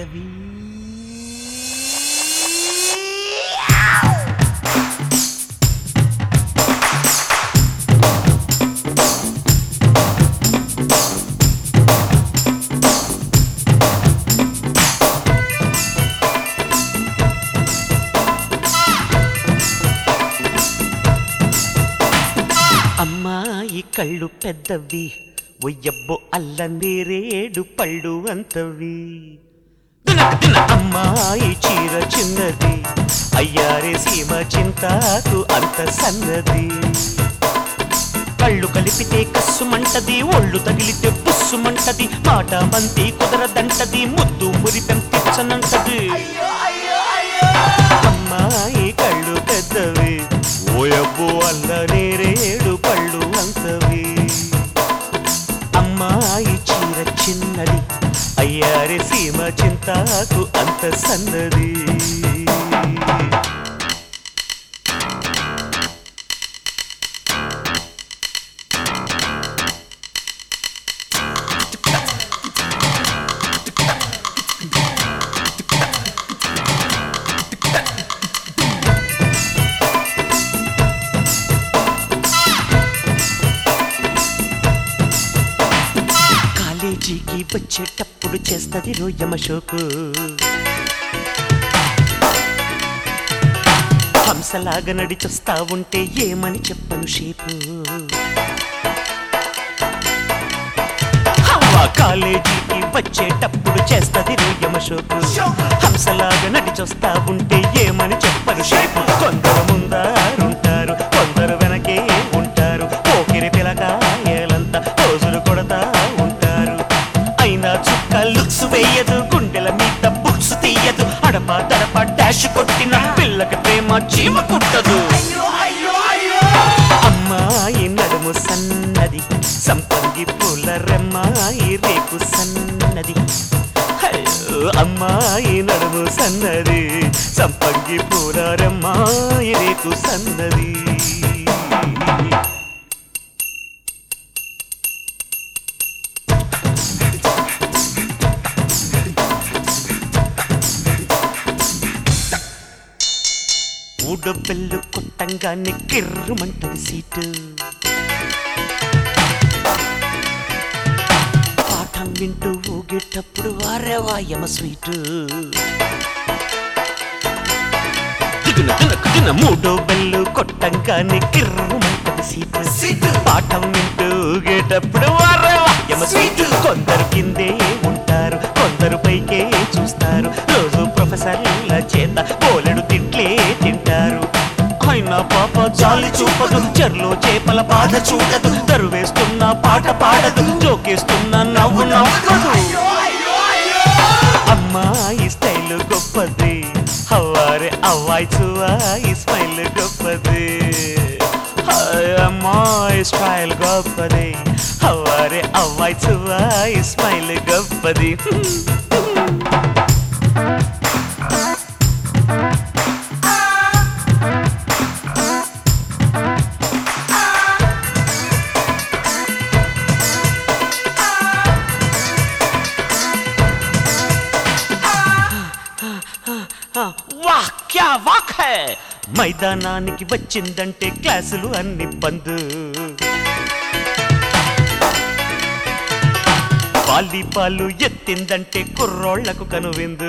పెద్దవి అమ్మాయి కళ్ళు పెద్దవి ఒయ్యబ్బో అల్ల నేరేడు పళ్ళు అంతవి తినక తిన అమ్మాయి చీర చిన్నది అయ్యారే సీమ చింతాకు అంత సన్నది కళ్ళు కలిపితే కస్సుమంటది ఒళ్ళు తగిలితే బుస్సుమంటది మాట మంతి కుదరదంటది ముద్దు మురిపెం తెచ్చనంటది అమ్మాయి కళ్ళు పెద్దవి ఓయబ్బో అల్ల నేరేడు పళ్ళు అంతవి అమ్మాయి చీర చిన్నది అయ్యారే సీమ చింతాకు అంత సన్నది కాలేజీకి వచ్చేటప్పుడు చేస్తది రోయమ షోకు హంసలాగా నడిచొస్తా ఉంటే ఏమని చెప్పను షేపు హవ్వ కాలేజీకి వచ్చేటప్పుడు చేస్తది రోయమ షోకు హంసలాగా నడిచొస్తా ఉంటే ఏమని చెప్పను షేపు కొందరు ముందారుంటారు కొందరు వెనకే ఉంటారు పోకిరి పిలకాయలంతా రోజులు కొడతా ఉంటారు అయినా చుక్క లుక్స్ వేయదు గుండెల మీద బుక్స్ తీయదు అడప దడప డాష్ కొట్టిన పిల్లకి ప్రేమ చీమ కుట్టదు అమ్మాయి నడుము సన్నది సంపంగి పూల రెమ్మాయి రేకు సన్నది అయ్యో, అమ్మాయి నడుము సన్నది సంపంగి పూల రెమ్మాయి రేకు సన్నది ఊడబెల్లు కొట్టంగానే కిర్రుమంటది సీటు పాఠం వింటూ ఊగేటప్పుడు వారేవా యమ స్వీటు దిగున దినకు దిన మూడో బెల్లు కొట్టంగానే కిర్రుమంటది సీటు సీటు పాఠం వింటూ ఊగేటప్పుడు వారేవా యమ స్వీటు కొందరు కిందే ఉంటారు కొందరు పైకే చూస్తారు రోజు ప్రొఫెసర్ల చేత పోలెడు తిట్లే తింటారు అయినా పాప జాలి చూపదు చెర్లో చేపల బాధ చూడదు తరువేస్తున్న పాట పాడదు జోకేస్తున్న నవ్వు నవ్వదు అమ్మాయి స్టైల్ గొప్పది హవారే అవ్వాయి చువాయి స్మైల్ గొప్పది హాయ్ అమ్మాయి స్టైల్ గొప్పది హవారే అవ్వాయి చువాయి స్మైల్ గొప్పది వాహ్ క్యా వాక్ హై మైదానానికి వచ్చిందంటే క్లాసులు అన్ని బంద్ వాలీబాలు ఎత్తిందంటే కుర్రోళ్లకు కనువిందు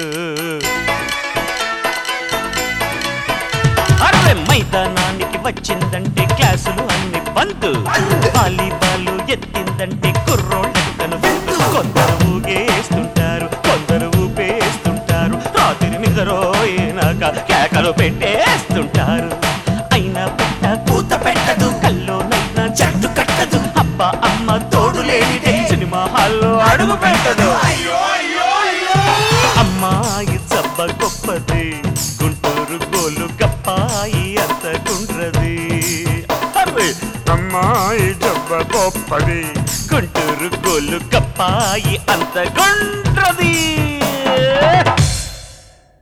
అరే మైదానానికి వచ్చిందంటే క్లాసులు అన్ని బంద్ వాలీబాలు ఎత్తిందంటే కుర్రోళ్లకు కనువిందు కొందరు ఊగేస్తుంటారు కొందరు ఊపేస్తుంటారు రాత్రి నిద్రోయినాక కేకలు పెట్టేస్తుంటారు అయినా పెట్ట పూత పెట్టదు కల్లో నైనా జట్టు కట్టదు అబ్బా అమ్మ తోడు లేనిదే సినిమా హాల్లో అడుగు పెట్టదు అమ్మాయి చబ్బ గొప్పది గుంటూరు గోలు గప్పాయి అంత గుండ్రది అరే అమ్మాయి జబ్బ గొప్పది గుంటూరు గోలు గప్పాయి అంత గుండ్రది